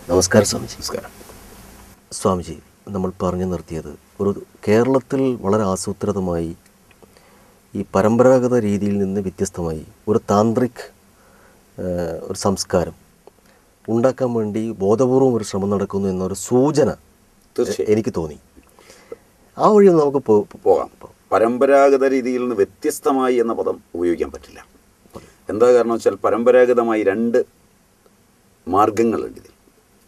നമസ്കാരം സ്വാമിജി നമസ്കാരം സ്വാമിജി നമ്മൾ പറഞ്ഞു നിർത്തിയത് ഒരു കേരളത്തിൽ വളരെ ആസൂത്രിതമായി ഈ പരമ്പരാഗത രീതിയിൽ നിന്ന് വ്യത്യസ്തമായി ഒരു താന്ത്രിക് ഏഹ്, ഒരു സംസ്കാരം ഉണ്ടാക്കാൻ വേണ്ടി ബോധപൂർവം ഒരു ശ്രമം നടക്കുന്നു എന്നൊരു സൂചന തീർച്ചയായും എനിക്ക് തോന്നി ആ വഴി ഒന്ന് നമുക്ക് പോ- പോകാം പരമ്പരാഗത രീതിയിൽ നിന്ന് വ്യത്യസ്തമായി എന്ന പദം ഉപയോഗിക്കാൻ പറ്റില്ല എന്താ കാരണം വെച്ചാൽ പരമ്പരാഗതമായി രണ്ട് മാർഗങ്ങളുണ്ട് ഇതിൽ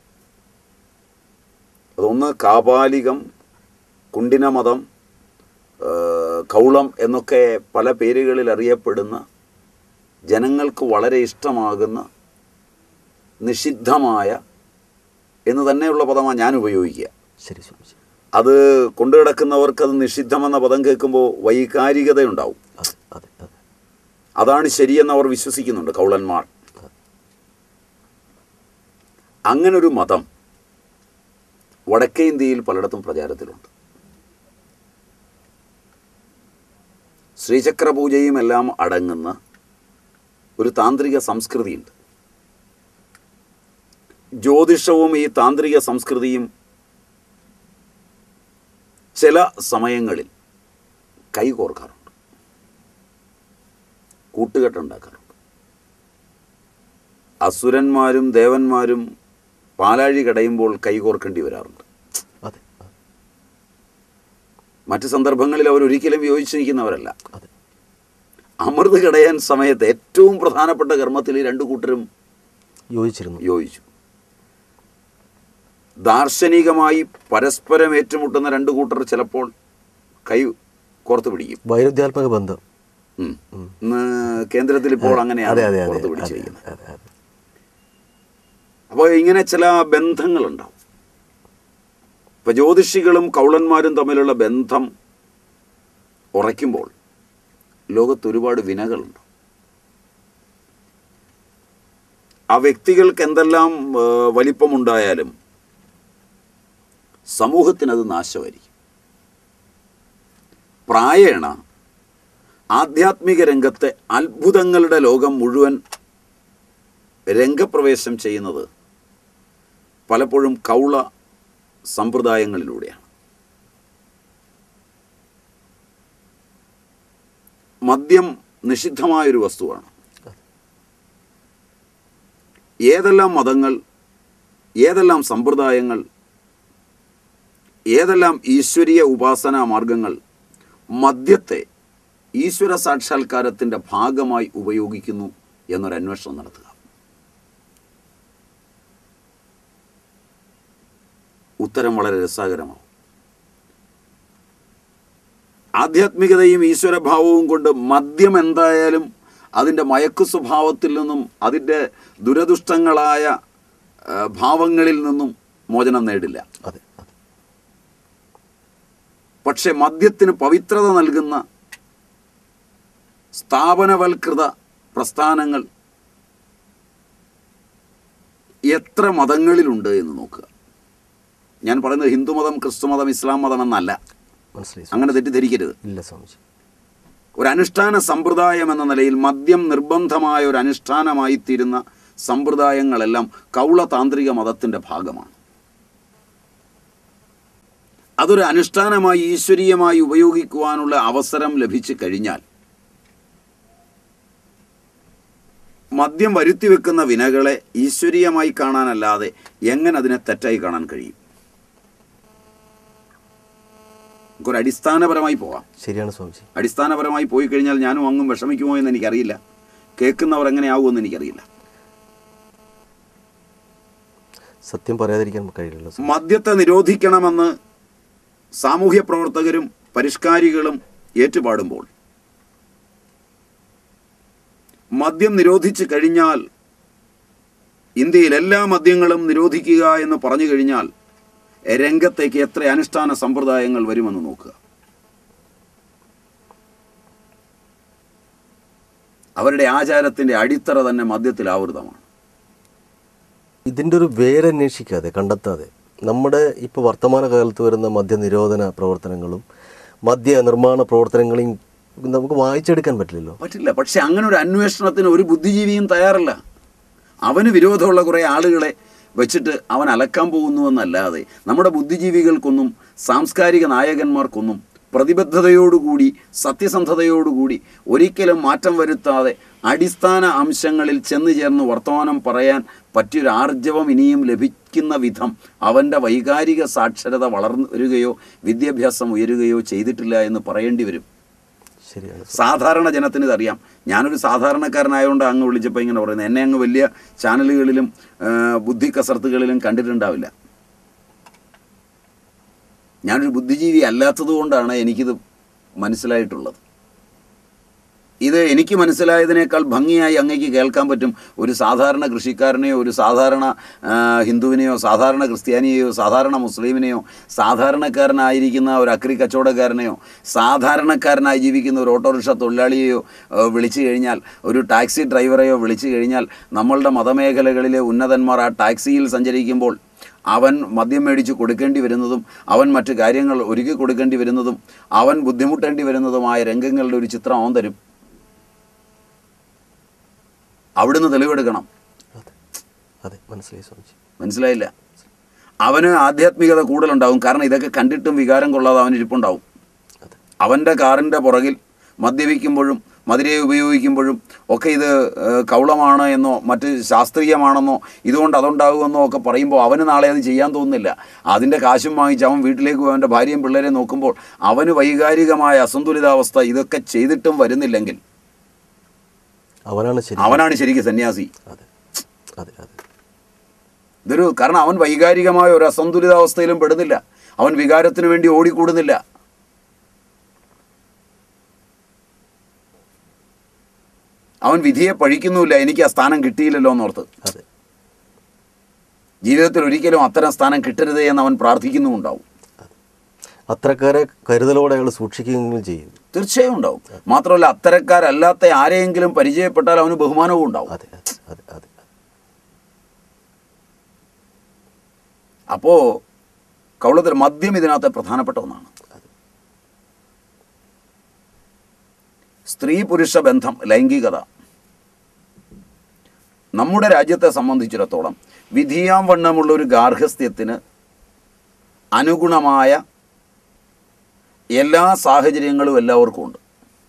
അതൊന്ന് കാപാലികം കുണ്ടിനമതം ആ, കൗളം എന്നൊക്കെ പല പേരുകളിൽ അറിയപ്പെടുന്ന ജനങ്ങൾക്ക് വളരെ ഇഷ്ടമാകുന്ന നിഷിദ്ധമായ എന്ന് തന്നെയുള്ള പദമാണ് ഞാൻ ഉപയോഗിക്കുക ശരി സ്വാമിജി അത് കൊണ്ടു കിടക്കുന്നവർക്ക് അത് നിഷിദ്ധമെന്ന പദം കേൾക്കുമ്പോൾ വൈകാരികതയുണ്ടാവും അതെ അതെ അതെ അതാണ് ശരിയെന്ന് അവർ വിശ്വസിക്കുന്നുണ്ട് കൗളന്മാർ അങ്ങനൊരു മതം വടക്കേ ഇന്ത്യയിൽ പലയിടത്തും പ്രചാരത്തിലുണ്ട് ശ്രീചക്ര പൂജയും എല്ലാം അടങ്ങുന്ന ഒരു താന്ത്രിക സംസ്കൃതിയുണ്ട് ജ്യോതിഷവും ഈ താന്ത്രിക സംസ്കൃതിയും ചില സമയങ്ങളിൽ കൈകോർക്കാറുണ്ട് കൂട്ടുകെട്ടുണ്ടാക്കാറുണ്ട് അസുരന്മാരും ദേവന്മാരും പാലാഴി കടയുമ്പോൾ കൈകോർക്കേണ്ടി വരാറുണ്ട് അതെ അതെ മറ്റ് സന്ദർഭങ്ങളിൽ അവർ ഒരിക്കലും യോജിച്ച് നിൽക്കുന്നവരല്ല അതെ അമൃത് കടയാൻ സമയത്ത് ഏറ്റവും പ്രധാനപ്പെട്ട കർമ്മത്തിൽ ഈ രണ്ടു കൂട്ടരും യോജിച്ചിരുന്നു യോജിച്ചു ദാർശനികമായി പരസ്പരം ഏറ്റുമുട്ടുന്ന രണ്ടു കൂട്ടർ ചിലപ്പോൾ കൈ കോർത്ത് പിടിക്കും വൈരുദ്ധ്യാത്മക ബന്ധം ഉം. ഇന്ന് കേന്ദ്രത്തിൽ ഇപ്പോൾ അതെ അങ്ങനെയാണ് അതെ അതെ പുറത്ത് അതെ പിടിച്ചിരിക്കുന്നത് അതെ അതെ അപ്പോൾ ഇങ്ങനെ ചില ബന്ധങ്ങളുണ്ടാവും ഇപ്പൊ ജ്യോതിഷികളും കൗളന്മാരും തമ്മിലുള്ള ബന്ധം ഉറയ്ക്കുമ്പോൾ ലോകത്ത് ഒരുപാട് വിനകളുണ്ട് ആ വ്യക്തികൾക്ക് എന്തെല്ലാം ആ, വലിപ്പമുണ്ടായാലും സമൂഹത്തിനത് നാശമായിരിക്കും പ്രായേണ ആധ്യാത്മിക രംഗത്തെ അത്ഭുതങ്ങളുടെ ലോകം മുഴുവൻ രംഗപ്രവേശം ചെയ്യുന്നത് പലപ്പോഴും കൗള സമ്പ്രദായങ്ങളിലൂടെയാണ് മദ്യം നിഷിദ്ധമായൊരു വസ്തുവാണ് ഏതെല്ലാം മതങ്ങൾ ഏതെല്ലാം സമ്പ്രദായങ്ങൾ ഏതെല്ലാം ഈശ്വരീയ ഉപാസനാ മാർഗങ്ങൾ മദ്യത്തെ ഈശ്വര സാക്ഷാത്കാരത്തിൻ്റെ ഭാഗമായി ഉപയോഗിക്കുന്നു എന്നൊരു അന്വേഷണം നടത്തുക ഉത്തരം വളരെ രസകരമാവും ആധ്യാത്മികതയും ഈശ്വരഭാവവും കൊണ്ട് മദ്യം എന്തായാലും അതിൻ്റെ മയക്കു സ്വഭാവത്തിൽ നിന്നും അതിൻ്റെ ദുരദുഷ്ടങ്ങളായ ആ, ഭാവങ്ങളിൽ നിന്നും മോചനം നേടില്ല അതെ അതെ പക്ഷെ മദ്യത്തിന് പവിത്രത നൽകുന്ന സ്ഥാപനവൽകൃത പ്രസ്ഥാനങ്ങൾ എത്ര മതങ്ങളിലുണ്ട് എന്ന് നോക്കുക ഞാൻ പറയുന്നത് ഹിന്ദുമതം ക്രിസ്തുമതം ഇസ്ലാം മതം എന്നല്ല മനസ്സിലായി സ്വാമി. അങ്ങനെ തെറ്റിദ്ധരിക്കരുത് ഇല്ല സ്വാമിജി ഒരു അനുഷ്ഠാന സമ്പ്രദായം എന്ന നിലയിൽ മദ്യം നിർബന്ധമായ ഒരു അനുഷ്ഠാനമായി തീരുന്ന സമ്പ്രദായങ്ങളെല്ലാം കൗള താന്ത്രിക മതത്തിൻ്റെ ഭാഗമാണ് അതൊരു അനുഷ്ഠാനമായി ഈശ്വരീയമായി ഉപയോഗിക്കുവാനുള്ള അവസരം ലഭിച്ചു കഴിഞ്ഞാൽ മദ്യം വരുത്തി വെക്കുന്ന വിനകളെ ഈശ്വരീയമായി കാണാനല്ലാതെ എങ്ങനെ അതിനെ തെറ്റായി കാണാൻ കഴിയും നമുക്കൊരു അടിസ്ഥാനപരമായി പോവാം ശരിയാണ് സ്വാമിജി അടിസ്ഥാനപരമായി പോയി കഴിഞ്ഞാൽ ഞാനും അങ്ങും വിഷമിക്കുമോ എന്ന് എനിക്കറിയില്ല കേൾക്കുന്നവർ എങ്ങനെയാവുമെന്ന് എനിക്കറിയില്ല സത്യം പറയാതിരിക്കാൻ കഴിയില്ലല്ലോ സ്വാമി. മദ്യത്തെ നിരോധിക്കണമെന്ന് സാമൂഹ്യ പ്രവർത്തകരും പരിഷ്കാരികളും ഏറ്റുപാടുമ്പോൾ മദ്യം നിരോധിച്ചു കഴിഞ്ഞാൽ ഇന്ത്യയിൽ എല്ലാ മദ്യങ്ങളും നിരോധിക്കുക എന്ന് പറഞ്ഞു കഴിഞ്ഞാൽ രംഗത്തേക്ക് എത്ര അനുഷ്ഠാന സമ്പ്രദായങ്ങൾ വരുമെന്ന് നോക്കുക അവരുടെ ആചാരത്തിന്റെ അടിത്തറ തന്നെ മദ്യത്തിൽ ആവൃതമാണ് ഇതിൻ്റെ ഒരു വേരന്വേഷിക്കാതെ കണ്ടെത്താതെ നമ്മുടെ ഇപ്പോൾ വർത്തമാന കാലത്ത് വരുന്ന മദ്യനിരോധന പ്രവർത്തനങ്ങളും മദ്യ നിർമ്മാണ പ്രവർത്തനങ്ങളെയും നമുക്ക് വായിച്ചെടുക്കാൻ പറ്റില്ലല്ലോ പറ്റില്ല പക്ഷെ അങ്ങനെ ഒരു അന്വേഷണത്തിന് ഒരു ബുദ്ധിജീവിയും തയ്യാറല്ല അവന് വിരോധമുള്ള കുറേ ആളുകളെ വെച്ചിട്ട് അവൻ അലക്കാൻ പോകുന്നു എന്നല്ലാതെ നമ്മുടെ ബുദ്ധിജീവികൾക്കൊന്നും സാംസ്കാരിക നായകന്മാർക്കൊന്നും പ്രതിബദ്ധതയോടുകൂടി സത്യസന്ധതയോടുകൂടി ഒരിക്കലും മാറ്റം വരുത്താതെ അടിസ്ഥാന അംശങ്ങളിൽ ചെന്ന് ചേർന്ന് വർത്തമാനം പറയാൻ പറ്റിയൊരു ആർജവം ഇനിയും ലഭിക്കുന്ന വിധം അവൻ്റെ വൈകാരിക സാക്ഷരത വളർന്നു വരികയോ വിദ്യാഭ്യാസം ഉയരുകയോ ചെയ്തിട്ടില്ല എന്ന് പറയേണ്ടി വരും ശരിയാണ് സാധാരണ ജനത്തിന് ഇതറിയാം ഞാനൊരു സാധാരണക്കാരനായതുകൊണ്ട് അങ്ങ് വിളിച്ചപ്പോൾ ഇങ്ങനെ പറയുന്നത് എന്നെ അങ്ങ് വലിയ ചാനലുകളിലും ആ, ബുദ്ധി കസർത്തുകളിലും കണ്ടിട്ടുണ്ടാവില്ല ഞാനൊരു ബുദ്ധിജീവി അല്ലാത്തത് കൊണ്ടാണ് എനിക്കിത് മനസ്സിലായിട്ടുള്ളത് ഇത് എനിക്ക് മനസ്സിലായതിനേക്കാൾ ഭംഗിയായി അങ്ങേക്ക് കേൾക്കാൻ പറ്റും ഒരു സാധാരണ കൃഷിക്കാരനെയോ ഒരു സാധാരണ ആ, ഹിന്ദുവിനെയോ സാധാരണ ക്രിസ്ത്യാനിയെയോ സാധാരണ മുസ്ലിമിനെയോ സാധാരണക്കാരനായിരിക്കുന്ന ഒരു അക്രി കച്ചവടക്കാരനെയോ സാധാരണക്കാരനായി ജീവിക്കുന്ന ഒരു ഓട്ടോറിക്ഷ തൊഴിലാളിയെയോ ആ, വിളിച്ചു കഴിഞ്ഞാൽ ഒരു ടാക്സി ഡ്രൈവറെയോ വിളിച്ചു കഴിഞ്ഞാൽ നമ്മളുടെ മതമേഖലകളിലെ ഉന്നതന്മാർ ആ ടാക്സിയിൽ സഞ്ചരിക്കുമ്പോൾ അവൻ മദ്യം മേടിച്ച് കൊടുക്കേണ്ടി വരുന്നതും അവൻ മറ്റു കാര്യങ്ങൾ ഒരുക്കി കൊടുക്കേണ്ടി വരുന്നതും അവൻ ബുദ്ധിമുട്ടേണ്ടി വരുന്നതുമായ രംഗങ്ങളുടെ ഒരു ചിത്രം അവൻ തരും അവിടുന്ന് തെളിവെടുക്കണം അതെ അതെ മനസ്സിലായി സ്വാമിജി മനസ്സിലായില്ല അവന് ആധ്യാത്മികത കൂടുതലുണ്ടാവും കാരണം ഇതൊക്കെ കണ്ടിട്ടും വികാരം കൊള്ളാതെ അവൻ ഇരിപ്പുണ്ടാവും അതെ അവൻ്റെ കാറിൻ്റെ പുറകിൽ മദ്യപിക്കുമ്പോഴും മധുരയെ ഉപയോഗിക്കുമ്പോഴും ഒക്കെ ഇത് ഏഹ്, കൗളമാണ് എന്നോ മറ്റ് ശാസ്ത്രീയമാണെന്നോ ഇതുകൊണ്ട് അതുണ്ടാകുമെന്നോ ഒക്കെ പറയുമ്പോൾ അവന് നാളെ അത് ചെയ്യാൻ തോന്നുന്നില്ല അതിൻ്റെ കാശും വാങ്ങിച്ച് അവൻ വീട്ടിലേക്ക് പോയി അവൻ്റെ ഭാര്യയും പിള്ളേരെ നോക്കുമ്പോൾ അവന് വൈകാരികമായ അസന്തുലിതാവസ്ഥ ഇതൊക്കെ ചെയ്തിട്ടും വരുന്നില്ലെങ്കിൽ അവനാണ് ശരി അവനാണ് ശരിക്കും സന്യാസി അതെ അതെ അതെ ഇതൊരു കാരണം അവൻ വൈകാരികമായ ഒരു അസന്തുലിതാവസ്ഥയിലും പെടുന്നില്ല അവൻ വികാരത്തിന് വേണ്ടി ഓടിക്കൂടുന്നില്ല അവൻ വിധിയെ പഴിക്കുന്നുമില്ല എനിക്ക് ആ സ്ഥാനം കിട്ടിയില്ലല്ലോ എന്നോർത്ത് അതെ ജീവിതത്തിൽ ഒരിക്കലും അത്തരം സ്ഥാനം കിട്ടരുതേ എന്ന് അവൻ പ്രാർത്ഥിക്കുന്നുമുണ്ടാവും അത്രക്കാരെ കരുതലോടെ അയാൾ സൂക്ഷിക്കുകയെങ്കിലും ചെയ്യും തീർച്ചയായും ഉണ്ടാവും മാത്രമല്ല അത്തരക്കാരല്ലാത്ത ആരെയെങ്കിലും പരിചയപ്പെട്ടാൽ അവന് ബഹുമാനവും ഉണ്ടാവും അതെ അതെ അതെ അതെ അപ്പോൾ കൗളത്തിൽ മദ്യം ഇതിനകത്ത് പ്രധാനപ്പെട്ട ഒന്നാണ് സ്ത്രീ പുരുഷ ബന്ധം ലൈംഗികത നമ്മുടെ രാജ്യത്തെ സംബന്ധിച്ചിടത്തോളം വിധിയാം വണ്ണമുള്ള ഒരു ഗാർഹസ്ഥ്യത്തിന് അനുഗുണമായ എല്ലാ സാഹചര്യങ്ങളും എല്ലാവർക്കും ഉണ്ട്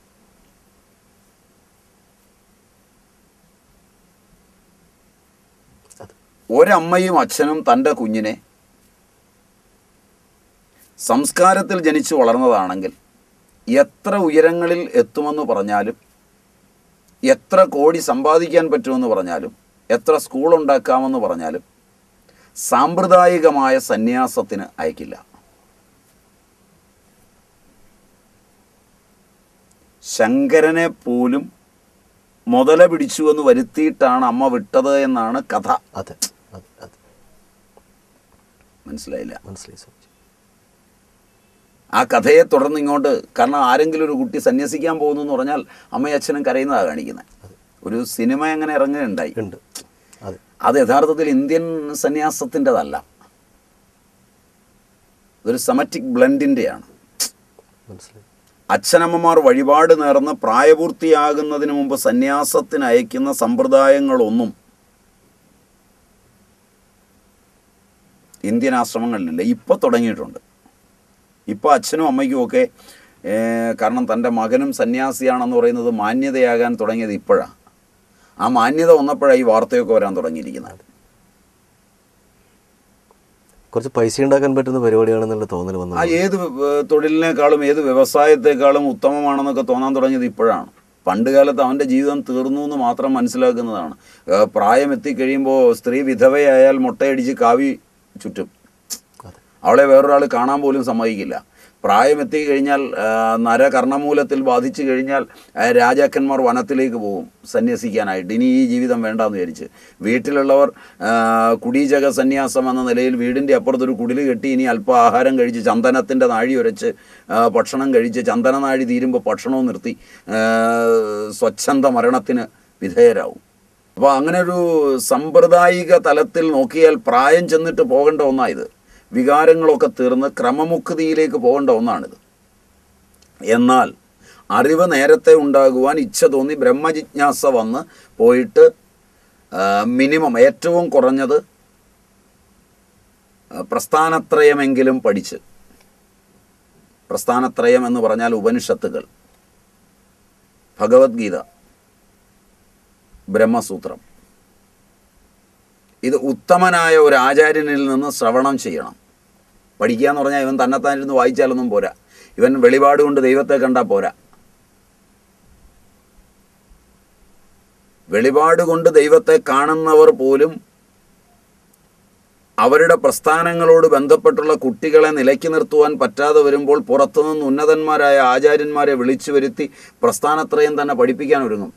അതെ ഒരമ്മയും അച്ഛനും തൻ്റെ കുഞ്ഞിനെ സംസ്കാരത്തിൽ ജനിച്ചു വളർന്നതാണെങ്കിൽ എത്ര ഉയരങ്ങളിൽ എത്തുമെന്ന് പറഞ്ഞാലും എത്ര കോടി സമ്പാദിക്കാൻ പറ്റുമെന്ന് പറഞ്ഞാലും എത്ര സ്കൂൾ ഉണ്ടാക്കാമെന്ന് പറഞ്ഞാലും സാമ്പ്രദായികമായ സന്യാസത്തിന് അയക്കില്ല ശങ്കരനെ പോലും മുതല പിടിച്ചു എന്ന് വരുത്തിയിട്ടാണ് അമ്മ വിട്ടത് എന്നാണ് കഥ അതെ അതെ അതെ മനസ്സിലായില്ല മനസ്സിലായി സ്വാമിജി ആ കഥയെ തുടർന്ന് ഇങ്ങോട്ട് കാരണം ആരെങ്കിലും ഒരു കുട്ടി സന്യസിക്കാൻ പോകുന്നു എന്ന് പറഞ്ഞാൽ അമ്മയും അച്ഛനും കരയുന്നതാണ് കാണിക്കുന്നത് ഒരു സിനിമ അങ്ങനെ ഇറങ്ങുകയുണ്ടായി ഉണ്ട് അതെ അത് യഥാർത്ഥത്തിൽ ഇന്ത്യൻ സന്യാസത്തിൻ്റെതല്ല ഇതൊരു സമറ്റിക് ബ്ലെൻഡിൻ്റെയാണ് മനസ്സിലായി അച്ഛനമ്മമാർ വഴിപാട് നേർന്ന് പ്രായപൂർത്തിയാകുന്നതിന് മുമ്പ് സന്യാസത്തിന് അയക്കുന്ന സമ്പ്രദായങ്ങളൊന്നും ഇന്ത്യൻ ആശ്രമങ്ങളിലില്ല ഇപ്പോൾ തുടങ്ങിയിട്ടുണ്ട് ഇപ്പോൾ അച്ഛനും അമ്മയ്ക്കും ഒക്കെ ഏഹ്, കാരണം തൻ്റെ മകനും സന്യാസിയാണെന്ന് പറയുന്നത് മാന്യതയാകാൻ തുടങ്ങിയത് ഇപ്പോഴാണ് ആ മാന്യത വന്നപ്പോഴാണ് ഈ വാർത്തയൊക്കെ വരാൻ തുടങ്ങിയിരിക്കുന്നത് കുറച്ച് പൈസ ഉണ്ടാക്കാൻ പറ്റുന്ന പരിപാടിയാണെന്നുള്ള തോന്നൽ ആ വന്നത് ഏത് വ- തൊഴിലിനേക്കാളും ഏത് വ്യവസായത്തെക്കാളും ഉത്തമമാണെന്നൊക്കെ തോന്നാൻ തുടങ്ങിയത് ഇപ്പോഴാണ് പണ്ട് കാലത്ത് അവൻ്റെ ജീവിതം തീർന്നു എന്ന് മാത്രം മനസ്സിലാക്കുന്നതാണ് ഏ, പ്രായം എത്തിക്കഴിയുമ്പോൾ സ്ത്രീ വിധവയായാൽ മുട്ടയടിച്ച് കാവി ചുറ്റും അതെ അവളെ വേറൊരാൾ കാണാൻ പോലും സമ്മതിക്കില്ല പ്രായം എത്തിക്കഴിഞ്ഞാൽ ആ, നര കർണമൂലത്തിൽ ബാധിച്ചു കഴിഞ്ഞാൽ ആ, രാജാക്കന്മാർ വനത്തിലേക്ക് പോകും സന്യസിക്കാനായിട്ട് ഇനി ഈ ജീവിതം വേണ്ടാന്ന് വിചാരിച്ച് വീട്ടിലുള്ളവർ ആ, കുടീചക സന്യാസം എന്ന നിലയിൽ വീടിൻ്റെ അപ്പുറത്തൊരു കുടില് കെട്ടി ഇനി അല്പം ആഹാരം കഴിച്ച് ചന്ദനത്തിൻ്റെ നാഴി ഉരച്ച് ആ, ഭക്ഷണം കഴിച്ച് ചന്ദന നാഴി തീരുമ്പോൾ ഭക്ഷണവും നിർത്തി ആ, സ്വച്ഛന്ത മരണത്തിന് വിധേയരാവും അപ്പോൾ അങ്ങനെ ഒരു സാമ്പ്രദായിക തലത്തിൽ നോക്കിയാൽ പ്രായം ചെന്നിട്ട് പോകേണ്ട ഒന്നായത് വികാരങ്ങളൊക്കെ തീർന്ന് ക്രമമുക്തിയിലേക്ക് പോകേണ്ട ഒന്നാണിത് എന്നാൽ അറിവ് നേരത്തെ ഉണ്ടാകുവാൻ ഇച്ഛ തോന്നി ബ്രഹ്മജിജ്ഞാസ വന്ന് പോയിട്ട് മിനിമം ഏറ്റവും കുറഞ്ഞത് ആ, പ്രസ്ഥാനത്രയമെങ്കിലും പഠിച്ച് പ്രസ്ഥാനത്രയം എന്ന് പറഞ്ഞാൽ ഉപനിഷത്തുകൾ ഭഗവത്ഗീത ബ്രഹ്മസൂത്രം ഇത് ഉത്തമനായ ഒരു ആചാര്യനിൽ നിന്ന് ശ്രവണം ചെയ്യണം പഠിക്കുക എന്ന് പറഞ്ഞാൽ ഇവൻ തന്നെത്താനിരുന്ന് വായിച്ചാലൊന്നും പോരാ ഇവൻ വെളിപാട് കൊണ്ട് ദൈവത്തെ കണ്ടാൽ പോരാ വെളിപാട് കൊണ്ട് ദൈവത്തെ കാണുന്നവർ പോലും അവരുടെ പ്രസ്ഥാനങ്ങളോട് ബന്ധപ്പെട്ടുള്ള കുട്ടികളെ നിലയ്ക്ക് നിർത്തുവാൻ പറ്റാതെ വരുമ്പോൾ പുറത്തുനിന്ന് ഉന്നതന്മാരായ ആചാര്യന്മാരെ വിളിച്ചു വരുത്തി പ്രസ്ഥാനത്രയം തന്നെ പഠിപ്പിക്കാൻ ഒരുങ്ങും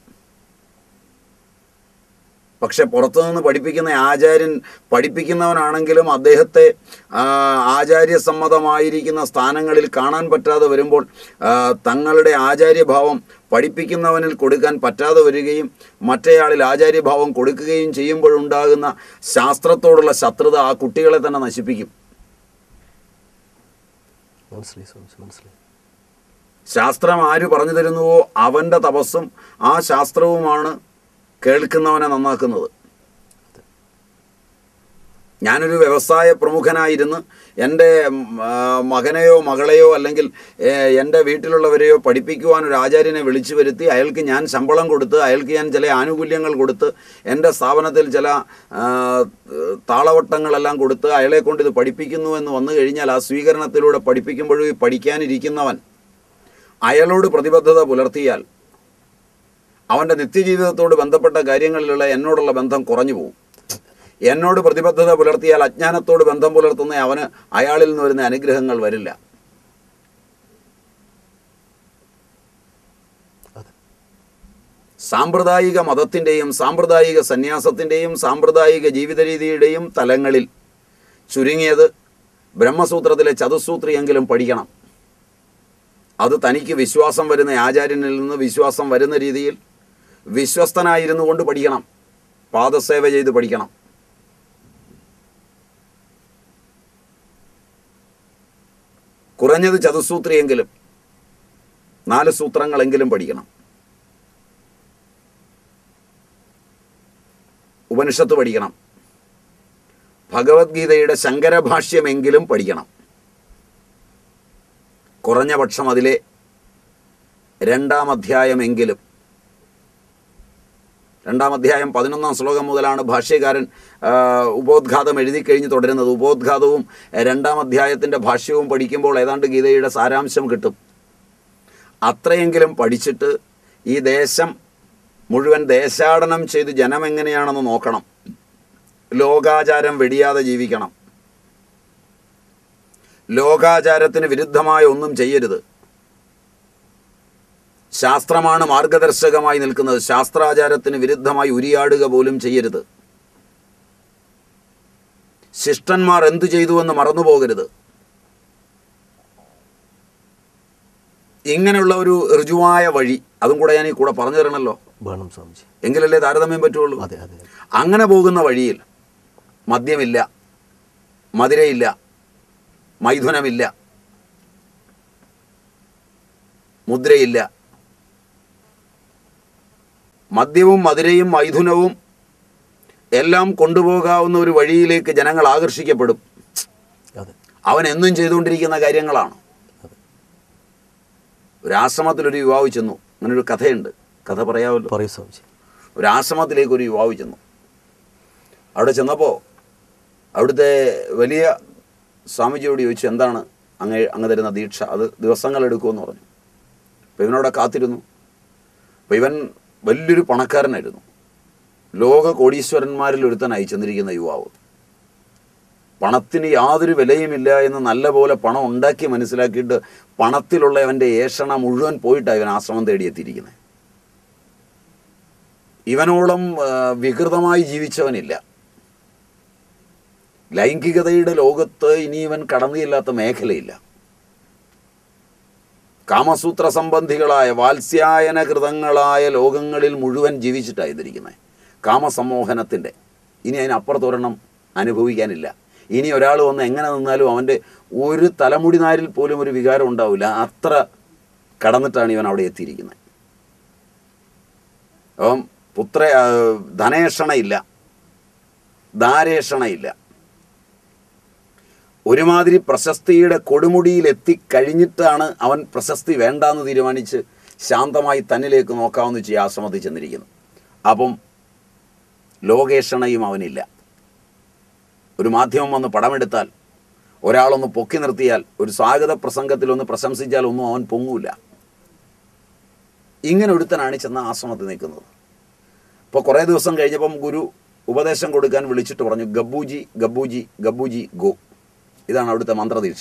പക്ഷെ പുറത്തുനിന്ന് പഠിപ്പിക്കുന്ന ആചാര്യൻ പഠിപ്പിക്കുന്നവനാണെങ്കിലും അദ്ദേഹത്തെ ആ, ആചാര്യസമ്മതമായിരിക്കുന്ന സ്ഥാനങ്ങളിൽ കാണാൻ പറ്റാതെ വരുമ്പോൾ ആ, തങ്ങളുടെ ആചാര്യഭാവം പഠിപ്പിക്കുന്നവനിൽ കൊടുക്കാൻ പറ്റാതെ വരികയും മറ്റേയാളിൽ ആചാര്യഭാവം കൊടുക്കുകയും ചെയ്യുമ്പോഴുണ്ടാകുന്ന ശാസ്ത്രത്തോടുള്ള ശത്രുത ആ കുട്ടികളെ തന്നെ നശിപ്പിക്കും മനസ്സിലായി സ്വാമിജി മനസ്സിലായി ശാസ്ത്രം ആര് പറഞ്ഞു തരുന്നുവോ അവൻ്റെ തപസ്സും ആ ശാസ്ത്രവുമാണ് കേൾക്കുന്നവനെ നന്നാക്കുന്നത് ഞാനൊരു വ്യവസായ പ്രമുഖനായിരുന്ന് എൻ്റെ ഉം, ആ, മകനെയോ മകളെയോ അല്ലെങ്കിൽ ഏ, എൻ്റെ വീട്ടിലുള്ളവരെയോ പഠിപ്പിക്കുവാൻ ഒരു ആചാര്യനെ വിളിച്ചു വരുത്തി അയാൾക്ക് ഞാൻ ശമ്പളം കൊടുത്ത് അയാൾക്ക് ഞാൻ ചില ആനുകൂല്യങ്ങൾ കൊടുത്ത് എൻ്റെ സ്ഥാപനത്തിൽ ചില ആ, താളവട്ടങ്ങളെല്ലാം കൊടുത്ത് അയാളെ കൊണ്ട് ഇത് പഠിപ്പിക്കുന്നു എന്ന് വന്നു കഴിഞ്ഞാൽ ആ സ്വീകരണത്തിലൂടെ പഠിപ്പിക്കുമ്പോഴും ഈ പഠിക്കാനിരിക്കുന്നവൻ അയാളോട് പ്രതിബദ്ധത പുലർത്തിയാൽ അവൻ്റെ നിത്യജീവിതത്തോട് ബന്ധപ്പെട്ട കാര്യങ്ങളിലുള്ള എന്നോടുള്ള ബന്ധം കുറഞ്ഞു പോകും എന്നോട് പ്രതിബദ്ധത പുലർത്തിയാൽ അജ്ഞാനത്തോട് ബന്ധം പുലർത്തുന്ന അവന് അയാളിൽ നിന്ന് വരുന്ന അനുഗ്രഹങ്ങൾ വരില്ല അതെ സാമ്പ്രദായിക മതത്തിൻ്റെയും സാമ്പ്രദായിക സന്യാസത്തിൻ്റെയും സാമ്പ്രദായിക ജീവിത രീതിയുടെയും തലങ്ങളിൽ ചുരുങ്ങിയത് ബ്രഹ്മസൂത്രത്തിലെ ചതുസൂത്രിയെങ്കിലും പഠിക്കണം അത് തനിക്ക് വിശ്വാസം വരുന്ന ആചാര്യനിൽ നിന്ന് വിശ്വാസം വരുന്ന രീതിയിൽ വിശ്വസ്തനായിരുന്നു കൊണ്ട് പഠിക്കണം പാദസേവ ചെയ്ത് പഠിക്കണം കുറഞ്ഞത് ചതുസൂത്രിയെങ്കിലും നാല് സൂത്രങ്ങളെങ്കിലും പഠിക്കണം ഉപനിഷത്ത് പഠിക്കണം ഭഗവത്ഗീതയുടെ ശങ്കരഭാഷ്യമെങ്കിലും പഠിക്കണം കുറഞ്ഞ പക്ഷം അതിലെ രണ്ടാം അധ്യായമെങ്കിലും രണ്ടാം അധ്യായം പതിനൊന്നാം ശ്ലോകം മുതലാണ് ഭാഷ്യകാരൻ ആ, ഉപോദ്ഘാതം എഴുതി കഴിഞ്ഞ് തുടരുന്നത് ഉപോദ്ഘാതവും എ, രണ്ടാം അധ്യായത്തിൻ്റെ ഭാഷ്യവും പഠിക്കുമ്പോൾ ഏതാണ്ട് ഗീതയുടെ സാരാംശം കിട്ടും അത്രയെങ്കിലും പഠിച്ചിട്ട് ഈ ദേശം മുഴുവൻ ദേശാടനം ചെയ്ത് ജനം എങ്ങനെയാണെന്ന് നോക്കണം ലോകാചാരം വെടിയാതെ ജീവിക്കണം ലോകാചാരത്തിന് വിരുദ്ധമായ ഒന്നും ചെയ്യരുത് ശാസ്ത്രമാണ് മാർഗദർശകമായി നിൽക്കുന്നത് ശാസ്ത്രാചാരത്തിന് വിരുദ്ധമായി ഉരിയാടുക പോലും ചെയ്യരുത് ശിഷ്ടന്മാർ എന്തു ചെയ്തുവെന്ന് മറന്നുപോകരുത് ഇങ്ങനെയുള്ള ഒരു ഋജുവായ വഴി അതും കൂടെ ഞാൻ ഈ കൂടെ പറഞ്ഞു തരണമല്ലോ വേണം സ്വാമിജി എങ്കിലല്ലേ താരതമ്യം പറ്റുള്ളൂ അതെ അതെ അതെ. അങ്ങനെ പോകുന്ന വഴിയിൽ മദ്യമില്ല മധുരയില്ല മൈഥുനമില്ല മുദ്രയില്ല മദ്യവും മധുരയും മൈഥുനവും എല്ലാം കൊണ്ടുപോകാവുന്ന ഒരു വഴിയിലേക്ക് ജനങ്ങൾ ആകർഷിക്കപ്പെടും അതെ അവൻ എന്നും ചെയ്തുകൊണ്ടിരിക്കുന്ന കാര്യങ്ങളാണ് അതെ ഒരു ആശ്രമത്തിലൊരു യുവാവ് ചെന്നു അങ്ങനെ ഒരു കഥയുണ്ട് കഥ പറയാമല്ലോ പറയൂ സ്വാമിജി ഒരു ആശ്രമത്തിലേക്ക് ഒരു യുവാവ് ചെന്നു അവിടെ ചെന്നപ്പോൾ അവിടുത്തെ വലിയ സ്വാമിജിയോട് ചോദിച്ചു എന്താണ് അങ്ങ് അങ്ങ് തരുന്ന ദീക്ഷ അത് ദിവസങ്ങൾ എടുക്കുമെന്ന് പറഞ്ഞു അപ്പോൾ ഇവനവിടെ കാത്തിരുന്നു അപ്പോൾ ഇവൻ വലിയൊരു പണക്കാരനായിരുന്നു ലോക കോടീശ്വരന്മാരിൽ ഒരുത്തനായി ചെന്നിരിക്കുന്ന യുവാവ് പണത്തിന് യാതൊരു വിലയുമില്ല എന്ന് നല്ലപോലെ പണം ഉണ്ടാക്കി മനസ്സിലാക്കിയിട്ട് പണത്തിലുള്ള അവൻ്റെ ഏഷണ മുഴുവൻ പോയിട്ടാണ് ഇവൻ ആശ്രമം തേടിയെത്തിയിരിക്കുന്നത് ഇവനോളം ആ, വികൃതമായി ജീവിച്ചവനില്ല ലൈംഗികതയുടെ ലോകത്ത് ഇനി ഇവൻ കടന്നില്ലാത്ത മേഖലയില്ല കാമസൂത്ര സംബന്ധികളായ വാത്സ്യായനകൃതങ്ങളായ ലോകങ്ങളിൽ മുഴുവൻ ജീവിച്ചിട്ടായിരിക്കുന്നത് കാമസമ്മോഹനത്തിൻ്റെ ഇനി അതിനപ്പുറത്തൊരെണ്ണം അനുഭവിക്കാനില്ല ഇനി ഒരാൾ വന്ന് എങ്ങനെ നിന്നാലും അവൻ്റെ ഒരു തലമുടി നാരിൽ പോലും ഒരു വികാരം ഉണ്ടാവില്ല അത്ര കടന്നിട്ടാണ് ഇവൻ അവിടെ എത്തിയിരിക്കുന്നത് അപ്പം പുത്ര ആ, ധനേഷണയില്ല ധാരേഷണയില്ല ഒരുമാതിരി പ്രശസ്തിയുടെ കൊടുമുടിയിൽ എത്തിക്കഴിഞ്ഞിട്ടാണ് അവൻ പ്രശസ്തി വേണ്ടാന്ന് തീരുമാനിച്ച് ശാന്തമായി തന്നിലേക്ക് നോക്കാമെന്ന് വെച്ച് ഈ ആശ്രമത്തിൽ ചെന്നിരിക്കുന്നു അപ്പം ലോകേഷണയും അവനില്ല ഒരു മാധ്യമം വന്ന് പടമെടുത്താൽ ഒരാളൊന്ന് പൊക്കി നിർത്തിയാൽ ഒരു സ്വാഗത പ്രസംഗത്തിൽ ഒന്ന് പ്രശംസിച്ചാൽ ഒന്നും അവൻ പൊങ്ങൂല ഇങ്ങനെ ഒരുത്തനാണ് ചെന്ന ആശ്രമത്തിൽ നിൽക്കുന്നത് ഇപ്പോൾ കുറേ ദിവസം കഴിഞ്ഞപ്പം ഗുരു ഉപദേശം കൊടുക്കാൻ വിളിച്ചിട്ട് പറഞ്ഞു ഗബ്ബൂജി ഗബ്ബൂജി ഗബ്ബൂജി ഗോ ഇതാണ് അവിടുത്തെ മന്ത്രദീക്ഷ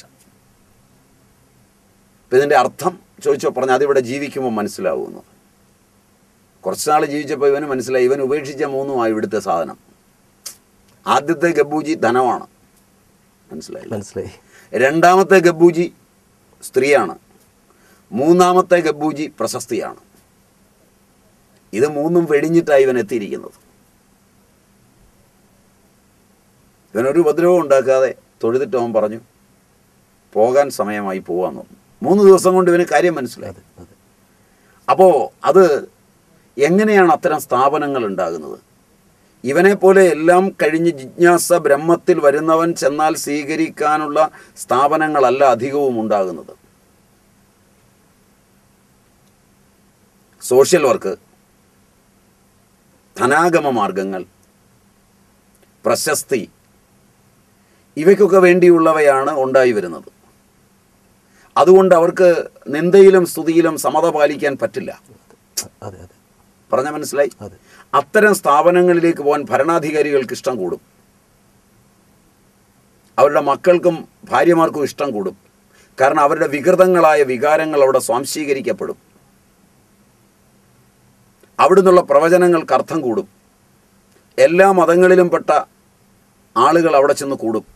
അപ്പം ഇതിൻ്റെ അർത്ഥം ചോദിച്ചോ പറഞ്ഞു അതിവിടെ ജീവിക്കുമ്പോൾ മനസ്സിലാവുമെന്ന് കുറച്ച് നാൾ ജീവിച്ചപ്പോൾ ഇവന് മനസ്സിലായി ഇവൻ ഉപേക്ഷിച്ച മൂന്നുമായി ഇവിടുത്തെ സാധനം ആദ്യത്തെ ഗബ്ബൂജി ധനമാണ് മനസ്സിലായി മനസ്സിലായി രണ്ടാമത്തെ ഗബ്ബൂജി സ്ത്രീയാണ് മൂന്നാമത്തെ ഗബ്ബൂജി പ്രശസ്തിയാണ് ഇത് മൂന്നും വെടിഞ്ഞിട്ടാണ് ഇവൻ എത്തിയിരിക്കുന്നത് ഇവനൊരു ഉപദ്രവം ഉണ്ടാക്കാതെ തൊഴുതിട്ട് അവൻ പറഞ്ഞു പോകാൻ സമയമായി പോവാന്ന് പറഞ്ഞു മൂന്ന് ദിവസം കൊണ്ട് ഇവന് കാര്യം മനസ്സിലായി അതെ അതെ അപ്പോൾ അത് എങ്ങനെയാണ് അത്തരം സ്ഥാപനങ്ങൾ ഉണ്ടാകുന്നത് ഇവനെ പോലെ എല്ലാം കഴിഞ്ഞ് ജിജ്ഞാസ ബ്രഹ്മത്തിൽ വരുന്നവൻ ചെന്നാൽ സ്വീകരിക്കാനുള്ള സ്ഥാപനങ്ങളല്ല അധികവും ഉണ്ടാകുന്നത് സോഷ്യൽ വർക്ക് ധനാഗമ മാർഗങ്ങൾ പ്രശസ്തി ഇവയ്ക്കൊക്കെ വേണ്ടിയുള്ളവയാണ് ഉണ്ടായി വരുന്നത് അതുകൊണ്ട് അവർക്ക് നിന്ദയിലും സ്തുതിയിലും സമത പാലിക്കാൻ പറ്റില്ല അതെ അതെ പറഞ്ഞ മനസ്സിലായി അതെ അത്തരം സ്ഥാപനങ്ങളിലേക്ക് പോകാൻ ഭരണാധികാരികൾക്ക് ഇഷ്ടം കൂടും അവരുടെ മക്കൾക്കും ഭാര്യമാർക്കും ഇഷ്ടം കൂടും കാരണം അവരുടെ വികൃതങ്ങളായ വികാരങ്ങൾ അവിടെ സ്വാംശീകരിക്കപ്പെടും അവിടുന്നുള്ള പ്രവചനങ്ങൾക്ക് അർത്ഥം കൂടും എല്ലാ മതങ്ങളിലും പെട്ട ആളുകൾ അവിടെ ചെന്ന് കൂടും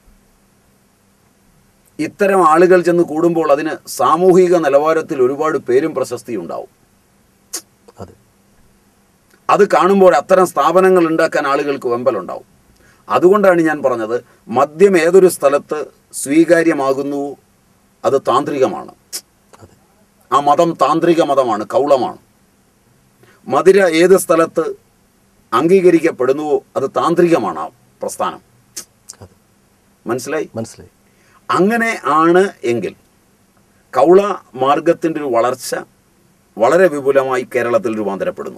ഇത്തരം ആളുകൾ ചെന്ന് കൂടുമ്പോൾ അതിന് സാമൂഹിക നിലവാരത്തിൽ ഒരുപാട് പേരും പ്രശസ്തിയും ഉണ്ടാവും അതെ അത് കാണുമ്പോൾ അത്തരം സ്ഥാപനങ്ങൾ ഉണ്ടാക്കാൻ ആളുകൾക്ക് വെമ്പലുണ്ടാവും അതുകൊണ്ടാണ് ഞാൻ പറഞ്ഞത് മദ്യം ഏതൊരു സ്ഥലത്ത് സ്വീകാര്യമാകുന്നുവോ അത് താന്ത്രികമാണ് അതെ ആ മതം താന്ത്രിക മതമാണ് കൗളമാണ് മധുര ഏത് സ്ഥലത്ത് അംഗീകരിക്കപ്പെടുന്നുവോ അത് താന്ത്രികമാണ് ആ പ്രസ്ഥാനം അതെ മനസ്സിലായി മനസ്സിലായി അങ്ങനെ ആണ് എങ്കിൽ കൗള മാർഗത്തിൻ്റെ ഒരു വളർച്ച വളരെ വിപുലമായി കേരളത്തിൽ രൂപാന്തരപ്പെടുന്നു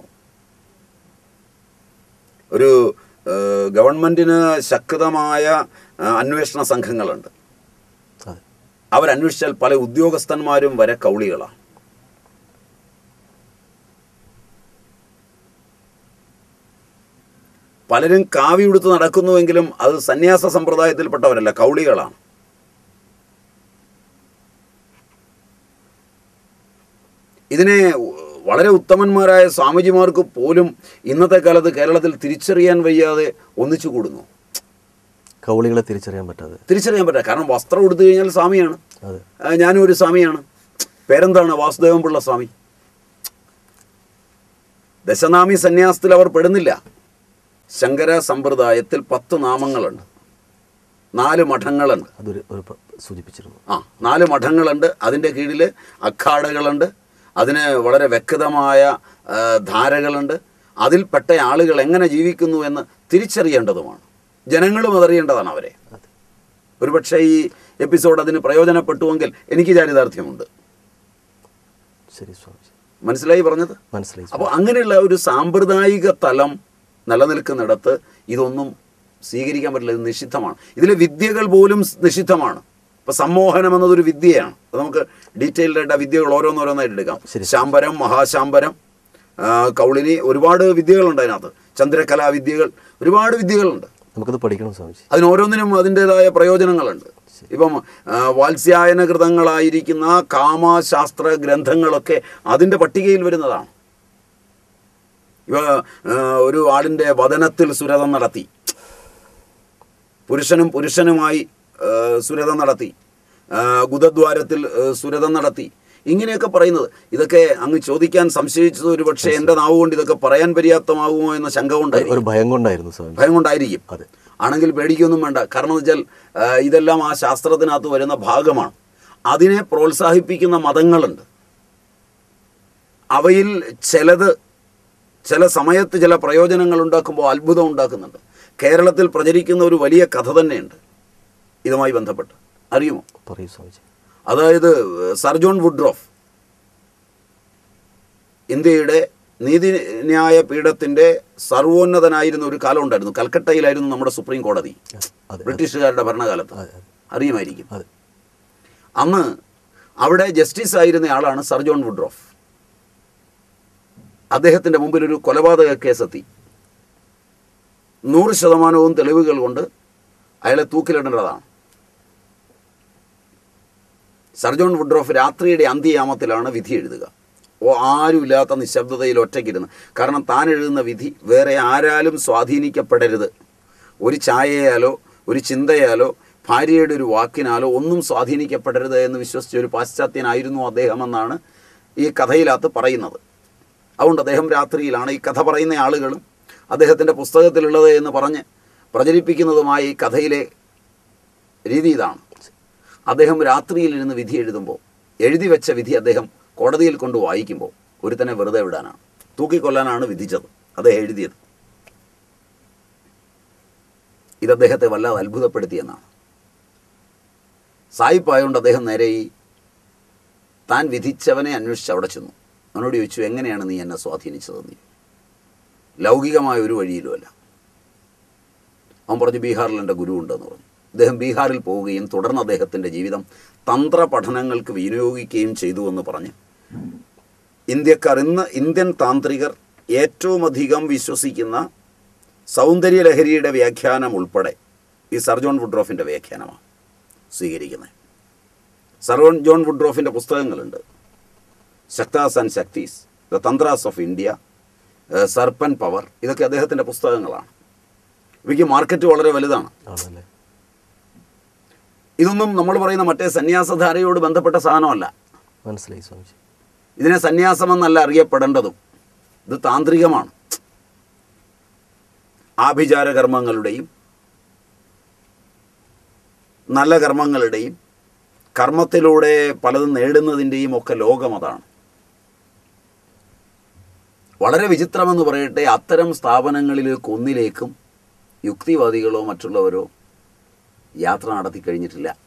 ഒരു ഏഹ്, ഗവൺമെൻറ്റിന് ശക്തമായ ആ, അന്വേഷണ സംഘങ്ങളുണ്ട് അതെ അവരന്വേഷിച്ചാൽ പല ഉദ്യോഗസ്ഥന്മാരും വരെ കൗളികളാണ് പലരും കാവി ഉടുത്ത് നടക്കുന്നുവെങ്കിലും അത് സന്യാസ സമ്പ്രദായത്തിൽപ്പെട്ടവരല്ല കൗളികളാണ് ഇതിനെ വളരെ ഉത്തമന്മാരായ സ്വാമിജിമാർക്ക് പോലും ഇന്നത്തെ കാലത്ത് കേരളത്തിൽ തിരിച്ചറിയാൻ വയ്യാതെ ഒന്നിച്ചു കൂടുന്നു കൗളികളെ തിരിച്ചറിയാൻ പറ്റാതെ തിരിച്ചറിയാൻ പറ്റില്ല കാരണം വസ്ത്രം ഉടുത്തു കഴിഞ്ഞാൽ സ്വാമിയാണ് അതെ ആ, ഞാനും ഒരു സ്വാമിയാണ് പേരെന്താണ് വാസുദേവൻ പിള്ള സ്വാമി ദശനാമി സന്യാസത്തിൽ അവർ പെടുന്നില്ല ശങ്കര സമ്പ്രദായത്തിൽ പത്ത് നാമങ്ങളുണ്ട് നാല് മഠങ്ങളുണ്ട് അതൊരു ഒരു പ- സൂചിപ്പിച്ചിരുന്നു ആ നാല് മഠങ്ങളുണ്ട് അതിൻ്റെ കീഴിൽ അഖാഡകളുണ്ട് അതിന് വളരെ വ്യക്തമായ ആ, ധാരകളുണ്ട് അതിൽപ്പെട്ട ആളുകൾ എങ്ങനെ ജീവിക്കുന്നു എന്ന് തിരിച്ചറിയേണ്ടതുമാണ് ജനങ്ങളും അതറിയേണ്ടതാണ് അവരെ അതെ ഒരുപക്ഷെ ഈ എപ്പിസോഡ് അതിന് പ്രയോജനപ്പെട്ടുവെങ്കിൽ എനിക്ക് ചാരിതാർത്ഥ്യമുണ്ട് ശരി സ്വാമിജി മനസ്സിലായി പറഞ്ഞത് മനസ്സിലായി അപ്പോൾ അങ്ങനെയുള്ള ഒരു സാമ്പ്രദായിക തലം നിലനിൽക്കുന്നിടത്ത് ഇതൊന്നും സ്വീകരിക്കാൻ പറ്റില്ല ഇത് നിഷിദ്ധമാണ് ഇതിലെ വിദ്യകൾ പോലും നിഷിദ്ധമാണ് ഇപ്പൊ സമ്മോഹനം എന്നതൊരു വിദ്യയാണ് അത് നമുക്ക് ഡീറ്റെയിൽഡ് ആയിട്ട് ആ വിദ്യകൾ ഓരോന്നോരോന്നായിട്ട് എടുക്കാം ശരി. ശാംബരം മഹാശാംബരം ആ, കൗളിനി ഒരുപാട് വിദ്യകളുണ്ട് അതിനകത്ത് ചന്ദ്രകലാ വിദ്യകൾ ഒരുപാട് വിദ്യകളുണ്ട് നമുക്കത് പഠിക്കണം സ്വാമിജി അതിന് ഓരോന്നിനും അതിൻ്റെതായ പ്രയോജനങ്ങളുണ്ട് ഇപ്പം ആ, വാത്സ്യായന കൃതങ്ങളായിരിക്കുന്ന കാമശാസ്ത്ര ഗ്രന്ഥങ്ങളൊക്കെ അതിൻ്റെ പട്ടികയിൽ വരുന്നതാണ് ഇവ ആ, ഒരു ആളിൻ്റെ വദനത്തിൽ സുരതം നടത്തി പുരുഷനും പുരുഷനുമായി ആ, സുരതം നടത്തി ആ, ഗുദദ്വാരത്തിൽ ആ, സുരതം നടത്തി ഇങ്ങനെയൊക്കെ പറയുന്നത് ഇതൊക്കെ അങ്ങ് ചോദിക്കാൻ സംശയിച്ചത് ഒരു പക്ഷേ എൻ്റെ നാവ് കൊണ്ട് ഇതൊക്കെ പറയാൻ പര്യാപ്തമാകുമോ എന്ന ശങ്ക കൊണ്ടായിരിക്കും ഒരു ഭയം കൊണ്ടായിരുന്നു സ്വാമിജി ഭയം കൊണ്ടായിരിക്കും അതെ ആണെങ്കിൽ പേടിക്കൊന്നും വേണ്ട കാരണം എന്ന് വെച്ചാൽ ആ, ഇതെല്ലാം ആ ശാസ്ത്രത്തിനകത്ത് വരുന്ന ഭാഗമാണ് അതിനെ പ്രോത്സാഹിപ്പിക്കുന്ന മതങ്ങളുണ്ട് അവയിൽ ചിലത് ചില സമയത്ത് ചില പ്രയോജനങ്ങൾ ഉണ്ടാക്കുമ്പോൾ അത്ഭുതം ഉണ്ടാക്കുന്നുണ്ട് കേരളത്തിൽ പ്രചരിക്കുന്ന ഒരു വലിയ കഥ തന്നെയുണ്ട് ഇതുമായി ബന്ധപ്പെട്ട് അറിയുമോ പറയൂ സ്വാമിജി അതായത് സർ ജോൺ വുഡ്രോഫ് ഇന്ത്യയുടെ നീതിന്യായ പീഠത്തിൻ്റെ സർവോന്നതനായിരുന്ന ഒരു കാലം ഉണ്ടായിരുന്നു കൽക്കട്ടയിലായിരുന്നു നമ്മുടെ സുപ്രീം കോടതി അതെ അതെ ബ്രിട്ടീഷുകാരുടെ ഭരണകാലത്ത് അതെ അതെ അറിയുമായിരിക്കും അതെ അന്ന് അവിടെ ജസ്റ്റിസ് ആയിരുന്ന ആളാണ് സർ ജോൺ വുഡ്രോഫ് അദ്ദേഹത്തിൻ്റെ മുമ്പിൽ ഒരു കൊലപാതക കേസെത്തി നൂറ് ശതമാനവും തെളിവുകൾ കൊണ്ട് അയാളെ തൂക്കിലിടേണ്ടതാണ് സർ ജോൺ വുഡ്രോഫ് രാത്രിയുടെ അന്ത്യയാമത്തിലാണ് വിധി എഴുതുക ഓ ആരുമില്ലാത്ത നിശബ്ദതയിൽ ഒറ്റയ്ക്കിരുന്ന് കാരണം താൻ എഴുതുന്ന വിധി വേറെ ആരാലും സ്വാധീനിക്കപ്പെടരുത് ഒരു ചായയാലോ ഒരു ചിന്തയാലോ ഭാര്യയുടെ ഒരു വാക്കിനാലോ ഒന്നും സ്വാധീനിക്കപ്പെടരുത് എന്ന് വിശ്വസിച്ച ഒരു പാശ്ചാത്യനായിരുന്നു അദ്ദേഹമെന്നാണ് ഈ കഥയിലകത്ത് പറയുന്നത് അതുകൊണ്ട് അദ്ദേഹം രാത്രിയിലാണ് ഈ കഥ പറയുന്ന ആളുകളും അദ്ദേഹത്തിൻ്റെ പുസ്തകത്തിലുള്ളത് എന്ന് പറഞ്ഞ് പ്രചരിപ്പിക്കുന്നതുമായ ഈ കഥയിലെ രീതി ഇതാണ് അദ്ദേഹം രാത്രിയിലിരുന്ന് വിധി എഴുതുമ്പോൾ എഴുതി വെച്ച വിധി അദ്ദേഹം കോടതിയിൽ കൊണ്ട് വായിക്കുമ്പോൾ ഒരുത്തനെ വെറുതെ വിടാനാണ് തൂക്കിക്കൊല്ലാനാണ് വിധിച്ചത് അദ്ദേഹം എഴുതിയത് ഇത് അദ്ദേഹത്തെ വല്ലാതെ അത്ഭുതപ്പെടുത്തിയെന്നാണ് സായിപ്പായതുകൊണ്ട് അദ്ദേഹം നേരെ ഈ താൻ വിധിച്ചവനെ അന്വേഷിച്ച് അവിടെ ചെന്നു അവനോട് ചോദിച്ചു എങ്ങനെയാണ് നീ എന്നെ സ്വാധീനിച്ചത് നീ ലൗകികമായ ഒരു വഴിയിലുമല്ല അവൻ പറഞ്ഞു ബീഹാറിൽ എൻ്റെ ഗുരു ഉണ്ടെന്ന് പറഞ്ഞു അദ്ദേഹം ബീഹാറിൽ പോവുകയും തുടർന്ന് അദ്ദേഹത്തിൻ്റെ ജീവിതം തന്ത്ര പഠനങ്ങൾക്ക് വിനിയോഗിക്കുകയും ചെയ്തു എന്ന് പറഞ്ഞ് ഇന്ത്യക്കാർ ഇന്ന് ഇന്ത്യൻ താന്ത്രികർ ഏറ്റവും അധികം വിശ്വസിക്കുന്ന സൗന്ദര്യലഹരിയുടെ വ്യാഖ്യാനം ഉൾപ്പെടെ ഈ സർ ജോൺ വുഡ്രോഫിൻ്റെ വ്യാഖ്യാനമാണ് സ്വീകരിക്കുന്നത് സർ ജോൺ വുഡ്രോഫിൻ്റെ പുസ്തകങ്ങളുണ്ട് Shaktas and Shaktis the Tantras of India serpent power ഇതൊക്കെ അദ്ദേഹത്തിൻ്റെ പുസ്തകങ്ങളാണ് ഇവയ്ക്ക് മാർക്കറ്റ് വളരെ വലുതാണ് ആണല്ലേ ഇതൊന്നും നമ്മൾ പറയുന്ന മറ്റേ സന്യാസധാരയോട് ബന്ധപ്പെട്ട സാധനമല്ല മനസ്സിലായി സ്വാമിജി ഇതിനെ സന്യാസമെന്നല്ല അറിയപ്പെടേണ്ടതും ഇത് താന്ത്രികമാണ് ആഭിചാര കർമ്മങ്ങളുടെയും നല്ല കർമ്മങ്ങളുടെയും കർമ്മത്തിലൂടെ പലതും നേടുന്നതിൻ്റെയും ഒക്കെ ലോകം അതാണ് വളരെ വിചിത്രമെന്ന് പറയട്ടെ അത്തരം സ്ഥാപനങ്ങളിലേക്ക് ഒന്നിലേക്കും യുക്തിവാദികളോ മറ്റുള്ളവരോ യാത്ര നടത്തി കഴിഞ്ഞിട്ടില്ല